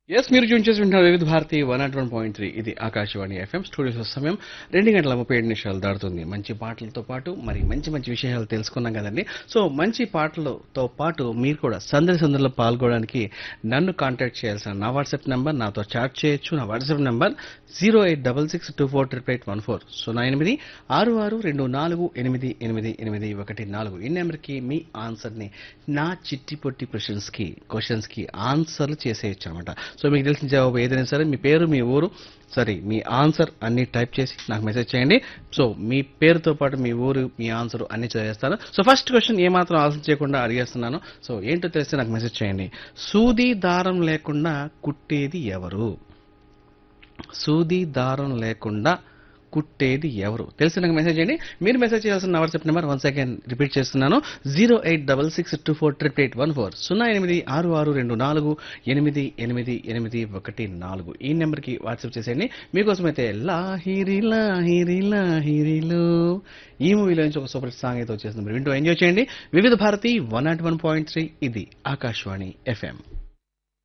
yes మీరు చూన్ చేసి వింటున్నారు Vividh Bharati one naught one point three ఇది ఆకాశవాణి ఎఫ్ఎం స్టూడియో సమయం రెండు గంటల ముప్పై ఏడు నిమిషాలు దాడుతుంది మంచి పాటలతో పాటు మరి మంచి మంచి విషయాలు తెలుసుకున్నాం కదండి సో మంచి పాటలతో పాటు మీరు కూడా సందడి సందడిలో పాల్గొనడానికి నన్ను కాంటాక్ట్ చేయాల్సిన నా వాట్సాప్ నెంబర్ నాతో చాట్ చేయొచ్చు నా WhatsApp number zero eight double six two four triple eight one four సున్నా ఎనిమిది ఆరు ఆరు రెండు నాలుగు ఎనిమిది ఎనిమిది ఎనిమిది ఒకటి నాలుగు ఈ నెంబర్కి మీ ఆన్సర్ని నా చిట్టి పొట్టి క్వశ్చన్స్కి క్వశ్చన్స్కి ఆన్సర్లు చేసేయచ్చు అనమాట సో మీకు తెలిసిన జవాబు ఏదైనా సరే మీ పేరు మీ ఊరు సరే మీ ఆన్సర్ అన్ని టైప్ చేసి నాకు మెసేజ్ చేయండి సో మీ పేరుతో పాటు మీ ఊరు మీ ఆన్సర్ అన్ని చదివేస్తాను సో ఫస్ట్ క్వశ్చన్ ఏమాత్రం ఆలోచన చేయకుండా అడిగేస్తున్నాను సో ఏంటో తెలిస్తే నాకు మెసేజ్ చేయండి సూది దారం లేకుండా కుట్టేది ఎవరు సూది దారం లేకుండా కుట్టేది ఎవరు తెలిసి నాకు మెసేజ్ చేయండి మీరు మెసేజ్ చేయాల్సిన WhatsApp number one second repeat చేస్తున్నాను zero eight double six two four triple eight one four సున్నా ఎనిమిది ఆరు ఆరు రెండు నాలుగు ఎనిమిది ఎనిమిది ఎనిమిది ఒకటి నాలుగు ఈ నెంబర్కి వాట్సాప్ చేసేయండి మీకోసం అయితే లాహిరి లాహిరి లాహిరిలో ఈ మూవీలో నుంచి ఒక సూపర్ సాంగ్ అయితే వచ్చేసింది మీరు వింటూ ఎంజాయ్ చేయండి Vividh Bharati one naught one point three ఇది ఆకాశవాణి ఎఫ్ఎం